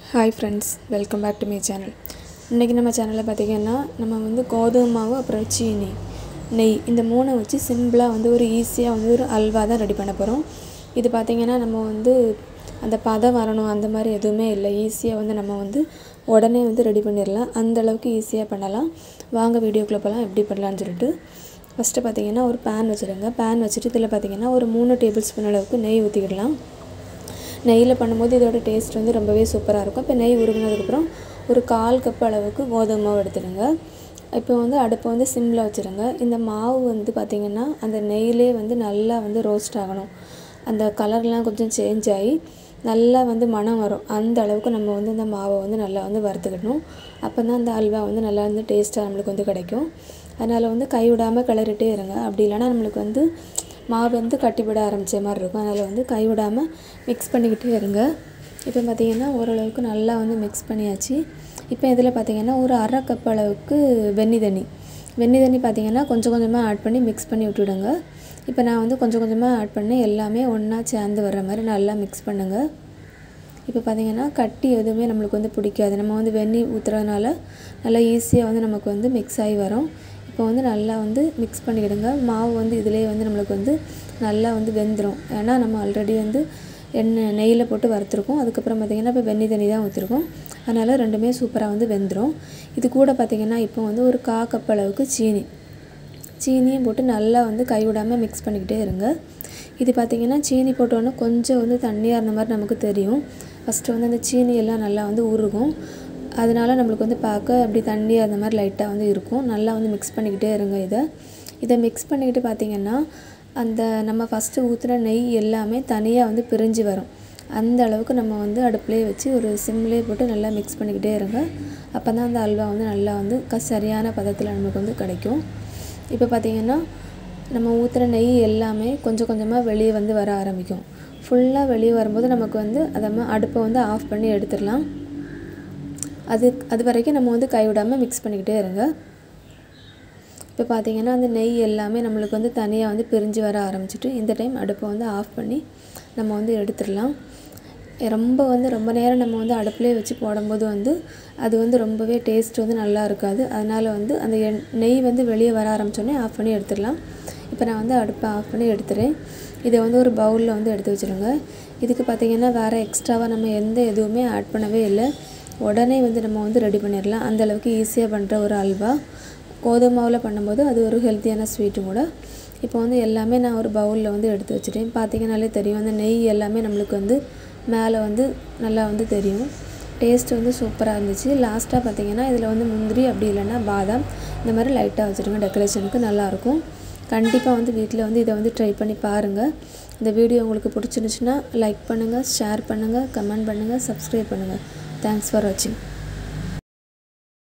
hi friends welcome back to my channel இன்றைக்கி நம்ம சேனலில் பார்த்திங்கன்னா நம்ம வந்து கோதுமை மாவு அப்புறம் சீனி நெய் இந்த மூணை வச்சு சிம்பிளாக வந்து ஒரு ஈஸியாக வந்து ஒரு அல்வா தான் ரெடி பண்ண போகிறோம் இது பார்த்திங்கன்னா நம்ம வந்து அந்த பதம் வரணும் அந்த மாதிரி எதுவுமே இல்லை ஈஸியாக வந்து நம்ம வந்து உடனே வந்து ரெடி பண்ணிடலாம் அந்த அளவுக்கு ஈஸியாக பண்ணலாம் வாங்க வீடியோக்குள்ளே போகலாம் எப்படி பண்ணலான்னு சொல்லிட்டு ஃபஸ்ட்டு பார்த்திங்கன்னா ஒரு பேன் வச்சுருங்க பேன் வச்சுட்டு இதில் பார்த்திங்கன்னா ஒரு மூணு டேபிள் ஸ்பூன் அளவுக்கு நெய் ஊற்றிக்கிடலாம் நெய்யில் பண்ணும்போது இதோட டேஸ்ட் வந்து ரொம்பவே சூப்பராக இருக்கும் இப்போ நெய் உருகினதுக்கப்புறம் ஒரு கால் கப் அளவுக்கு கோதுமை மாவு எடுத்துடுங்க இப்போ வந்து அடுப்பை வந்து சிம்மில் வச்சுருங்க இந்த மாவு வந்து பார்த்திங்கன்னா அந்த நெய்யிலே வந்து நல்லா வந்து ரோஸ்ட் ஆகணும் அந்த கலர்லாம் கொஞ்சம் சேஞ்ச் ஆகி நல்லா வந்து மணம் வரும் அந்த அளவுக்கு நம்ம வந்து இந்த மாவை வந்து நல்லா வந்து வறுத்துக்கணும் அப்போ தான் அந்த அல்வா வந்து நல்லா வந்து டேஸ்ட்டாக நம்மளுக்கு வந்து கிடைக்கும் அதனால் வந்து கைவிடாமல் கிளறிட்டே இருங்க அப்படி இல்லைன்னா நம்மளுக்கு வந்து மாவு வந்து கட்டிவிட ஆரம்பித்த மாதிரி இருக்கும் அதனால் வந்து கைவிடாமல் மிக்ஸ் பண்ணிக்கிட்டே இருங்க இப்போ பார்த்திங்கன்னா ஓரளவுக்கு நல்லா வந்து மிக்ஸ் பண்ணியாச்சு இப்போ இதில் பார்த்திங்கன்னா ஒரு அரை கப் அளவுக்கு வெந்நி தண்ணி வெந்நி தண்ணி பார்த்திங்கன்னா கொஞ்சம் கொஞ்சமாக ஆட் பண்ணி மிக்ஸ் பண்ணி விட்டுவிடுங்க இப்போ நான் வந்து கொஞ்சம் கொஞ்சமாக ஆட் பண்ணி எல்லாமே ஒன்றா சேர்ந்து வர்ற மாதிரி நல்லா மிக்ஸ் பண்ணுங்கள் இப்போ பார்த்திங்கன்னா கட்டி எதுவுமே நம்மளுக்கு வந்து பிடிக்காது நம்ம வந்து வெந்நி ஊற்றுறதுனால நல்லா ஈஸியாக வந்து நமக்கு வந்து மிக்ஸ் ஆகி வரும் இப்போ வந்து நல்லா வந்து மிக்ஸ் பண்ணிக்கிடுங்க மாவு வந்து இதிலே வந்து நம்மளுக்கு வந்து நல்லா வந்து வெந்துடும் ஏன்னா நம்ம ஆல்ரெடி வந்து எண்ணெய் நெய்யில் போட்டு வறுத்துருக்கோம் அதுக்கப்புறம் பார்த்திங்கன்னா இப்போ வெந்நி தண்ணி தான் ஊற்றிருக்கோம் அதனால் ரெண்டுமே சூப்பராக வந்து வெந்துடும் இது கூட பார்த்திங்கன்னா இப்போ வந்து ஒரு கா கப் அளவுக்கு சீனி சீனியும் போட்டு நல்லா வந்து கைவிடாமல் மிக்ஸ் பண்ணிக்கிட்டே இருங்க இது பார்த்திங்கன்னா சீனி போட்டோன்னே கொஞ்சம் வந்து தண்ணியாக இருந்த மாதிரி நமக்கு தெரியும் ஃபஸ்ட்டு வந்து அந்த சீனி எல்லாம் நல்லா வந்து உருகும் அதனால நம்மளுக்கு வந்து பார்க்க அப்படி தண்ணியாக அந்த மாதிரி லைட்டாக வந்து இருக்கும் நல்லா வந்து மிக்ஸ் பண்ணிக்கிட்டே இருங்க இதை இதை மிக்ஸ் பண்ணிக்கிட்டு பார்த்திங்கன்னா அந்த நம்ம ஃபஸ்ட்டு ஊற்றுன நெய் எல்லாமே தனியாக வந்து பிரிஞ்சு வரும் அந்த அளவுக்கு நம்ம வந்து அடுப்புலேயே வச்சு ஒரு சிம்லேயே போட்டு நல்லா மிக்ஸ் பண்ணிக்கிட்டே இருங்க அப்போ தான் அந்த அல்வா வந்து நல்லா வந்து க சரியான பதத்தில் நமக்கு வந்து கிடைக்கும் இப்போ பார்த்திங்கன்னா நம்ம ஊற்றுன நெய் எல்லாமே கொஞ்சம் கொஞ்சமாக வெளியே வந்து வர ஆரம்பிக்கும் ஃபுல்லாக வெளியே வரும்போது நமக்கு வந்து அதை அடுப்பை வந்து ஆஃப் பண்ணி எடுத்துடலாம் அது அது வரைக்கும் நம்ம வந்து கைவிடாமல் மிக்ஸ் பண்ணிக்கிட்டே இருங்க இப்போ பார்த்திங்கன்னா அந்த நெய் எல்லாமே நம்மளுக்கு வந்து தனியாக வந்து பிரிஞ்சு வர ஆரம்பிச்சிட்டு இந்த டைம் அடுப்பை வந்து ஆஃப் பண்ணி நம்ம வந்து எடுத்துடலாம் ரொம்ப வந்து ரொம்ப நேரம் நம்ம வந்து அடுப்புலேயே வச்சு போடும்போது வந்து அது வந்து ரொம்பவே டேஸ்ட் வந்து நல்லா இருக்காது அதனால் வந்து அந்த எண் நெய் வந்து வெளியே வர ஆரம்பித்தோடனே ஆஃப் பண்ணி எடுத்துடலாம் இப்போ நான் வந்து அடுப்பை ஆஃப் பண்ணி எடுத்துகிறேன் இதை வந்து ஒரு பவுலில் வந்து எடுத்து வச்சுருங்க இதுக்கு பார்த்திங்கன்னா வேறு எக்ஸ்ட்ராவாக நம்ம எந்த எதுவுமே ஆட் பண்ணவே இல்லை உடனே வந்து நம்ம வந்து ரெடி பண்ணிடலாம் அந்தளவுக்கு ஈஸியாக பண்ணுற ஒரு அல்வா கோதுமை மாவில் பண்ணும்போது அது ஒரு ஹெல்த்தியான ஸ்வீட்டும் கூட இப்போ வந்து எல்லாமே நான் ஒரு பவுலில் வந்து எடுத்து வச்சுட்டேன் பார்த்திங்கனாலே தெரியும் அந்த நெய் எல்லாமே நம்மளுக்கு வந்து மேலே வந்து நல்லா வந்து தெரியும் டேஸ்ட் வந்து சூப்பராக இருந்துச்சு லாஸ்ட்டாக பார்த்திங்கன்னா இதில் வந்து முந்திரி அப்படி இல்லைன்னா பாதாம் இந்த மாதிரி லைட்டாக வச்சுருங்க டெக்கரேஷனுக்கு நல்லாயிருக்கும் கண்டிப்பாக வந்து வீட்டில் வந்து இதை வந்து ட்ரை பண்ணி பாருங்கள் இந்த வீடியோ உங்களுக்கு பிடிச்சிருந்துச்சுன்னா லைக் பண்ணுங்கள் ஷேர் பண்ணுங்கள் கமெண்ட் பண்ணுங்கள் சப்ஸ்கிரைப் பண்ணுங்கள் தேங்க்ஸ் ஃபார் வாட்சிங்